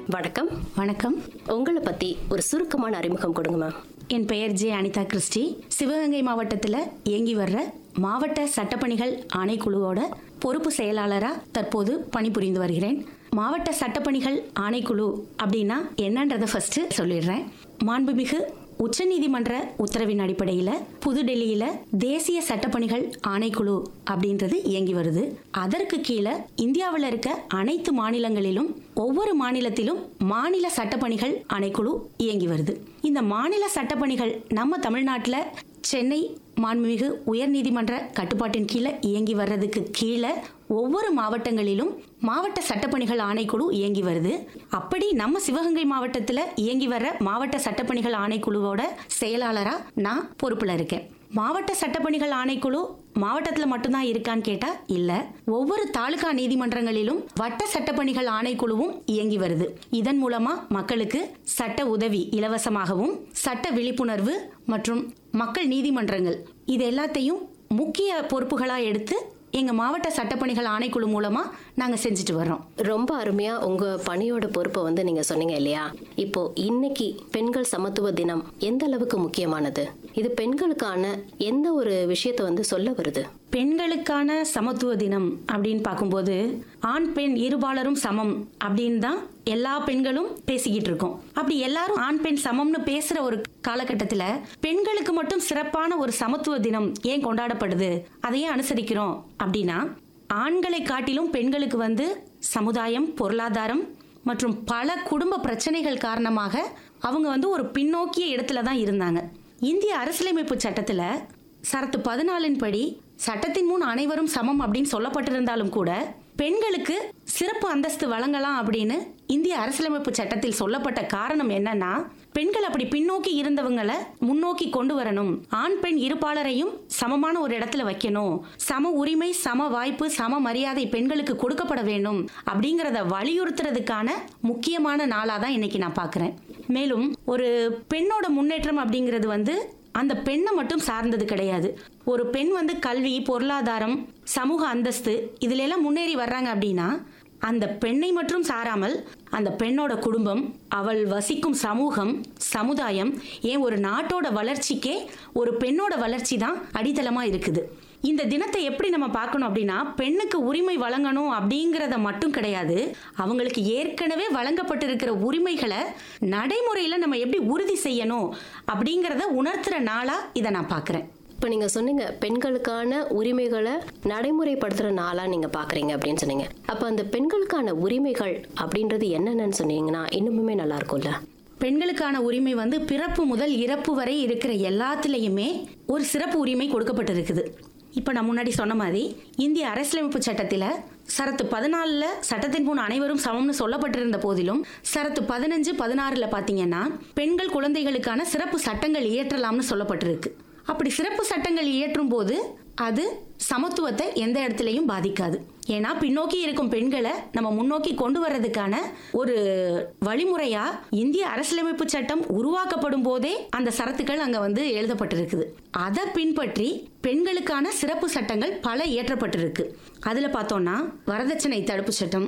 வணக்கம் வணக்கம் உங்களை பத்தி ஒரு சுருக்கமான அறிமுகம் கொடுங்க மேம் என் பெயர் ஜே அனிதா கிறிஸ்டி சிவகங்கை மாவட்டத்தில் இயங்கி வர்ற மாவட்ட சட்டப்பணிகள் ஆணைக்குழுவோட பொறுப்பு செயலாளராக தற்போது பணிபுரிந்து வருகிறேன் மாவட்ட சட்டப்பணிகள் ஆணைக்குழு அப்படின்னா என்னன்றதை ஃபர்ஸ்ட் சொல்லிடுறேன் மாண்புமிகு உச்சநீதிமன்ற உத்தரவின் அடிப்படையில் புதுடெல்லியில் தேசிய சட்டப்பணிகள் ஆணைக்குழு அப்படின்றது இயங்கி வருது அதற்கு கீழே இந்தியாவில் இருக்க அனைத்து மாநிலங்களிலும் ஒவ்வொரு மாநிலத்திலும் மாநில சட்டப்பணிகள் ஆணைக்குழு இயங்கி வருது இந்த மாநில சட்டப்பணிகள் நம்ம தமிழ்நாட்டில் சென்னை மாண்புமிகு உயர்நீதிமன்ற கட்டுப்பாட்டின் கீழே இயங்கி வர்றதுக்கு கீழே ஒவ்வொரு மாவட்டங்களிலும் மாவட்ட சட்டப்பணிகள் ஆணைக்குழு இயங்கி வருது அப்படி நம்ம சிவகங்கை மாவட்டத்தில் இயங்கி வர்ற மாவட்ட சட்டப்பணிகள் ஆணைக்குழுவோட செயலாளராக நான் பொறுப்பில் இருக்கேன் மாவட்ட சட்டப்பணிகள் ஆணைக்குழு மாவட்டத்தில் மட்டும்தான் இருக்கான்னு கேட்டா இல்ல ஒவ்வொரு தாலுகா நீதிமன்றங்களிலும் வட்ட சட்டப்பணிகள் ஆணைக்குழுவும் இயங்கி வருது இதன் மூலமா மக்களுக்கு சட்ட உதவி இலவசமாகவும் சட்ட விழிப்புணர்வு மற்றும் மக்கள் நீதிமன்றங்கள் இது எல்லாத்தையும் முக்கிய பொறுப்புகளா எடுத்து எங்க மாவட்ட சட்டப்பணிகள் ஆணைக்குழு மூலமா நாங்க செஞ்சுட்டு வர்றோம் ரொம்ப அருமையா உங்க பணியோட பொறுப்பை வந்து நீங்க சொன்னீங்க இல்லையா இப்போ இன்னைக்கு பெண்கள் சமத்துவ தினம் எந்த அளவுக்கு முக்கியமானது இது பெண்களுக்கான எந்த ஒரு விஷயத்தை வந்து சொல்ல வருது பெண்களுக்கான சமத்துவ தினம் அப்படின்னு பார்க்கும்போது ஆண் பெண் இருபாலரும் சமம் அப்படின்னு தான் எல்லா பெண்களும் பேசிக்கிட்டு இருக்கோம் அப்படி எல்லாரும் ஆண் பெண் சமம்னு பேசுற ஒரு காலகட்டத்தில் பெண்களுக்கு மட்டும் சிறப்பான ஒரு சமத்துவ தினம் ஏன் கொண்டாடப்படுது அதையே அனுசரிக்கிறோம் அப்படின்னா ஆண்களை காட்டிலும் பெண்களுக்கு வந்து சமுதாயம் பொருளாதாரம் மற்றும் பல குடும்ப பிரச்சனைகள் காரணமாக அவங்க வந்து ஒரு பின்னோக்கிய இடத்துல தான் இருந்தாங்க இந்திய அரசியலமைப்பு சட்டத்துல சரத்து பதினாலின் படி சட்டத்தின் முன் அனைவரும் சமம் அப்படின்னு சொல்லப்பட்டிருந்தாலும் கூட பெண்களுக்கு சிறப்பு அந்தஸ்து வழங்கலாம் அப்படின்னு இந்திய அரசியலமைப்பு சட்டத்தில் சொல்லப்பட்ட காரணம் என்னன்னா பெண்கள் அப்படி பின்னோக்கி இருந்தவங்களை முன்னோக்கி கொண்டு வரணும் ஆண் பெண் இருப்பாளரையும் சமமான ஒரு இடத்துல வைக்கணும் சம உரிமை சம வாய்ப்பு சம மரியாதை பெண்களுக்கு கொடுக்கப்பட வேண்டும் அப்படிங்கறத வலியுறுத்துறதுக்கான முக்கியமான நாளா தான் இன்னைக்கு நான் பார்க்கிறேன் மேலும் ஒரு பெண்ணோட முன்னேற்றம் அப்படிங்கிறது வந்து அந்த பெண்ணை மட்டும் சார்ந்தது கிடையாது ஒரு பெண் வந்து கல்வி பொருளாதாரம் சமூக அந்தஸ்து இதுல எல்லாம் முன்னேறி வர்றாங்க அப்படின்னா அந்த பெண்ணை மட்டும் சாராமல் அந்த பெண்ணோட குடும்பம் அவள் வசிக்கும் சமூகம் சமுதாயம் ஏன் ஒரு நாட்டோட வளர்ச்சிக்கே ஒரு பெண்ணோட வளர்ச்சி தான் அடித்தளமா இருக்குது இந்த தினத்தை எப்படி நம்ம பார்க்கணும் அப்படின்னா பெண்ணுக்கு உரிமை வழங்கணும் அப்படிங்கிறத மட்டும் கிடையாது அவங்களுக்கு ஏற்கனவே வழங்கப்பட்டிருக்கிற உரிமைகளை நடைமுறையில் நம்ம எப்படி உறுதி செய்யணும் அப்படிங்கிறத உணர்த்துற நாளா இதை நான் பார்க்குறேன் இப்போ நீங்க சொன்னீங்க பெண்களுக்கான உரிமைகளை நடைமுறைப்படுத்துற நாளா நீங்க பாக்குறீங்க அப்படின்னு சொன்னீங்க அப்ப அந்த பெண்களுக்கான உரிமைகள் அப்படின்றது என்னென்னு சொன்னீங்கன்னா இன்னுமுமே நல்லா இருக்கும்ல பெண்களுக்கான உரிமை வந்து பிறப்பு முதல் இறப்பு வரை இருக்கிற எல்லாத்துலேயுமே ஒரு சிறப்பு உரிமை கொடுக்கப்பட்டிருக்குது இப்போ நான் முன்னாடி சொன்ன மாதிரி இந்திய அரசியலமைப்பு சட்டத்தில் சரத்து பதினாலில் சட்டத்தின் முன் அனைவரும் சமம்னு சொல்லப்பட்டிருந்த போதிலும் சரத்து பதினஞ்சு பதினாறில் பார்த்தீங்கன்னா பெண்கள் குழந்தைகளுக்கான சிறப்பு சட்டங்கள் இயற்றலாம்னு சொல்லப்பட்டிருக்கு அப்படி சிறப்பு சட்டங்கள் இயற்றும் போது அது சமத்துவத்தை எந்த இடத்துலையும் பாதிக்காது ஏன்னா பின்னோக்கி இருக்கும் பெண்களை நம்ம முன்னோக்கி கொண்டு வர்றதுக்கான ஒரு வழிமுறையா இந்திய அரசியலமைப்பு சட்டம் உருவாக்கப்படும் போதே அந்த சரத்துக்கள் அங்க வந்து எழுதப்பட்டிருக்குது அதை பின்பற்றி பெண்களுக்கான சிறப்பு சட்டங்கள் பல இயற்றப்பட்டிருக்கு அதுல பார்த்தோம்னா வரதட்சணை தடுப்பு சட்டம்